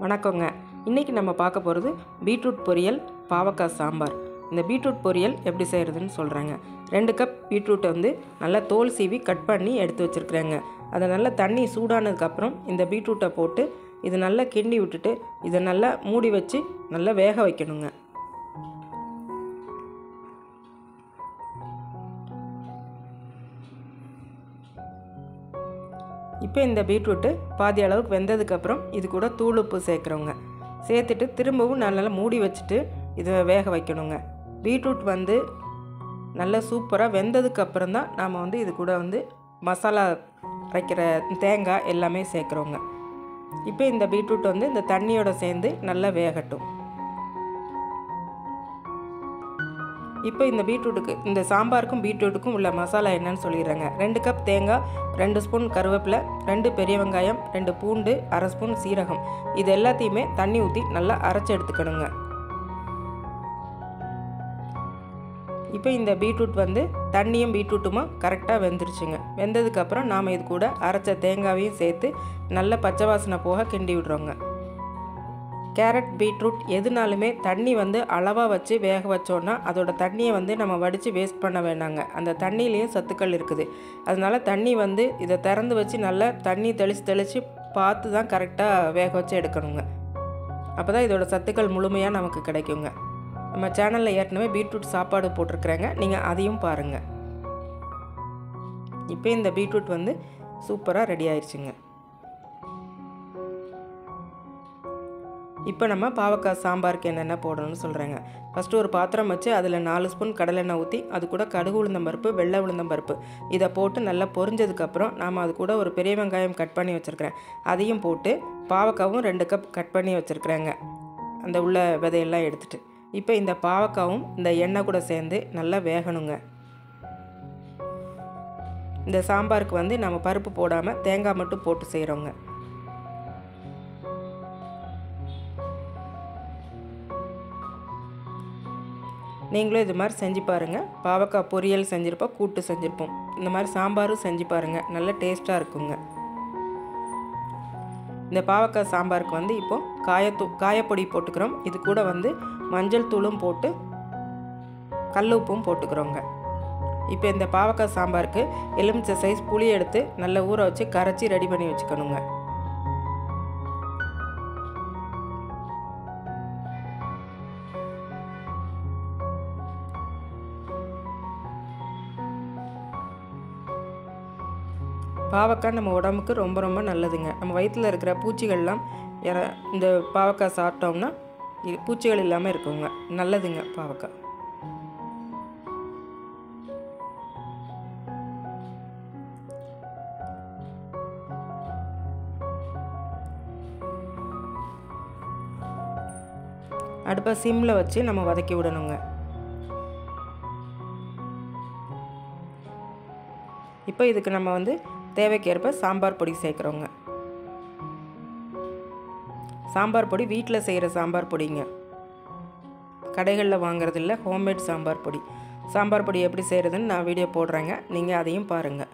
வணக்கங்க இன்றைக்கி நம்ம பார்க்க போகிறது பீட்ரூட் பொரியல் பாவக்காய் சாம்பார் இந்த பீட்ரூட் பொரியல் எப்படி செய்கிறதுன்னு சொல்கிறேங்க ரெண்டு கப் பீட்ரூட்டை வந்து நல்லா தோல் சீவி கட் பண்ணி எடுத்து வச்சுருக்குறேங்க அதை நல்லா தண்ணி சூடானதுக்கப்புறம் இந்த பீட்ரூட்டை போட்டு இது நல்லா கிண்டி விட்டுட்டு இதை நல்லா மூடி வச்சு நல்லா வேக வைக்கணுங்க இப்போ இந்த பீட்ரூட்டு பாதி அளவுக்கு வெந்ததுக்கப்புறம் இது கூட தூள் உப்பு சேர்க்குறோங்க சேர்த்துட்டு திரும்பவும் நல்லா மூடி வச்சுட்டு இதை வேக வைக்கணுங்க பீட்ரூட் வந்து நல்லா சூப்பராக வெந்ததுக்கப்புறம் தான் நாம் வந்து இது கூட வந்து மசாலா அரைக்கிற தேங்காய் எல்லாமே சேர்க்குறோங்க இப்போ இந்த பீட்ரூட் வந்து இந்த தண்ணியோட சேர்ந்து நல்லா வேகட்டும் இப்போ இந்த பீட்ரூட்டுக்கு இந்த சாம்பாருக்கும் பீட்ரூட்டுக்கும் உள்ள மசாலா என்னன்னு சொல்லிடுறேங்க ரெண்டு கப் தேங்காய் ரெண்டு ஸ்பூன் கருவேப்பிலை ரெண்டு பெரிய வெங்காயம் ரெண்டு பூண்டு அரை ஸ்பூன் சீரகம் இது எல்லாத்தையுமே தண்ணி ஊற்றி நல்லா அரைச்சி எடுத்துக்கணுங்க இப்போ இந்த பீட்ரூட் வந்து தண்ணியும் பீட்ரூட்டுமா கரெக்டாக வெந்துருச்சுங்க வெந்ததுக்கப்புறம் நாம் இது கூட அரைச்ச தேங்காவையும் சேர்த்து நல்ல பச்சை வாசனை போக கிண்டி விடுறோங்க கேரட் பீட்ரூட் எதுனாலுமே தண்ணி வந்து அளவாக வச்சு வேக வச்சோன்னா அதோட தண்ணியை வந்து நம்ம வடித்து வேஸ்ட் பண்ண வேணாங்க அந்த தண்ணியிலையும் சத்துக்கள் இருக்குது அதனால தண்ணி வந்து இதை திறந்து வச்சு நல்லா தண்ணி தெளித்து தெளித்து பார்த்து தான் கரெக்டாக வேக வச்சு எடுக்கணுங்க அப்போ தான் இதோட சத்துக்கள் முழுமையாக நமக்கு கிடைக்குங்க நம்ம சேனலில் ஏற்கனவே பீட்ரூட் சாப்பாடு போட்டிருக்கிறேங்க நீங்கள் அதையும் பாருங்கள் இப்போ இந்த பீட்ரூட் வந்து சூப்பராக ரெடி ஆயிடுச்சுங்க இப்போ நம்ம பாவக்காய் சாம்பாருக்கு என்னென்ன போடணும்னு சொல்கிறேங்க ஃபஸ்ட்டு ஒரு பாத்திரம் வச்சு அதில் நாலு ஸ்பூன் கடலெண்ணெய் ஊற்றி அது கூட கடுகு உளுந்தம்பருப்பு வெள்ளை உளுந்தம்பருப்பு இதை போட்டு நல்லா பொரிஞ்சதுக்கப்புறம் நாம் அது கூட ஒரு பெரிய வெங்காயம் கட் பண்ணி வச்சுருக்கிறேன் அதையும் போட்டு பாவக்காவும் ரெண்டு கப் கட் பண்ணி வச்சுருக்குறேங்க அந்த உள்ள விதையெல்லாம் எடுத்துகிட்டு இப்போ இந்த பாவக்காவும் இந்த எண்ணெய் கூட சேர்ந்து நல்லா வேகணுங்க இந்த சாம்பாருக்கு வந்து நம்ம பருப்பு போடாமல் தேங்காய் மட்டும் போட்டு செய்கிறோங்க நீங்களும் இது மாதிரி செஞ்சு பாருங்கள் பாவக்காய் பொரியல் செஞ்சுருப்போம் கூட்டு செஞ்சுருப்போம் இந்த மாதிரி சாம்பாரும் செஞ்சு பாருங்கள் நல்ல டேஸ்ட்டாக இருக்குங்க இந்த பாவக்காய் சாம்பாருக்கு வந்து இப்போது காயத்தூ காயப்பொடி போட்டுக்கிறோம் இது கூட வந்து மஞ்சள் தூளும் போட்டு கல் உப்பும் போட்டுக்கிறோங்க இப்போ இந்த பாவக்காய் சாம்பாருக்கு எலுமிச்சை சைஸ் புளி எடுத்து நல்லா ஊற வச்சு கரைச்சி ரெடி பண்ணி வச்சுக்கணுங்க பாவக்காய் நம்ம உடம்புக்கு ரொம்ப ரொம்ப நல்லதுங்க நம்ம வயிற்றில் இருக்கிற பூச்சிகள்லாம் இற இந்த பாவக்காய் சாப்பிட்டோம்னா இ- பூச்சிகள் இல்லாமல் இருக்குங்க நல்லதுங்க பாவக்காய் அடுப்பை சிம்மில் வச்சு நம்ம வதக்கி விடணுங்க இப்போ இதுக்கு நம்ம வந்து தேவைக்கேற்ப சாம்பார் பொடி சேர்க்குறோங்க சாம்பார் பொடி வீட்டில் செய்கிற சாம்பார் பொடிங்க கடைகளில் வாங்குறது இல்லை ஹோம்மேட் சாம்பார் பொடி சாம்பார் பொடி எப்படி செய்கிறதுன்னு நான் வீடியோ போடுறேங்க நீங்கள் அதையும் பாருங்கள்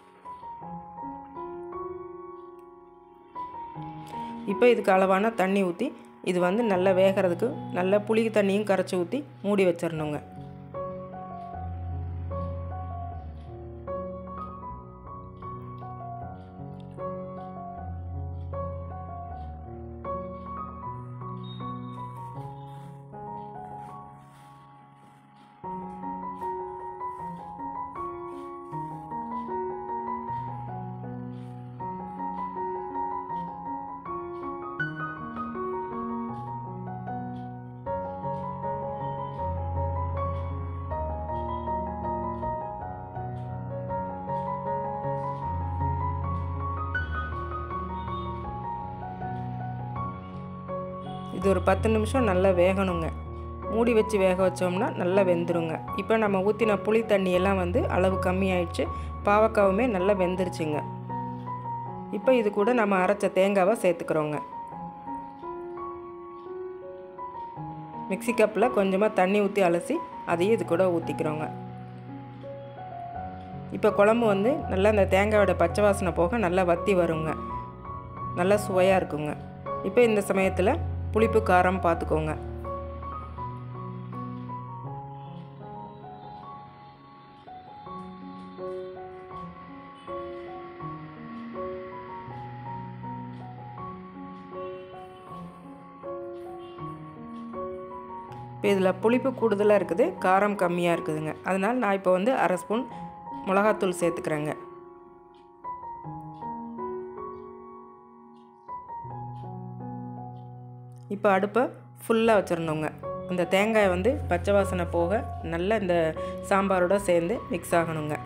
இப்போ இதுக்கு அளவான தண்ணி ஊற்றி இது வந்து நல்லா வேகிறதுக்கு நல்லா புளி தண்ணியும் கரைச்சி ஊற்றி மூடி வச்சிடணுங்க இது ஒரு பத்து நிமிஷம் நல்லா வேகணுங்க மூடி வச்சு வேக வச்சோம்னா நல்லா வெந்துருங்க இப்போ நம்ம ஊற்றின புளி தண்ணியெல்லாம் வந்து அளவு கம்மியாயிடுச்சு பாவக்காவுமே நல்லா வெந்துருச்சுங்க இப்போ இது கூட நம்ம அரைச்ச தேங்காவை சேர்த்துக்கிறோங்க மிக்ஸி கப்பில் கொஞ்சமாக தண்ணி ஊற்றி அலசி அதையும் இது கூட ஊற்றிக்கிறோங்க இப்போ குழம்பு வந்து நல்லா அந்த தேங்காயோட பச்சை வாசனை போக நல்லா வத்தி வருங்க நல்லா சுவையாக இருக்குங்க இப்போ இந்த சமயத்தில் புளிப்பு காரம் பார்த்துக்கோங்க இப்போ இதில் புளிப்பு கூடுதலாக இருக்குது காரம் கம்மியாக இருக்குதுங்க அதனால் நான் இப்போ வந்து அரை ஸ்பூன் மிளகாத்தூள் சேர்த்துக்கிறேங்க இப்போ அடுப்பை ஃபுல்லாக வச்சிடணுங்க இந்த தேங்காய் வந்து பச்சை வாசனை போக நல்லா இந்த சாம்பாரோட சேர்ந்து மிக்ஸ் ஆகணுங்க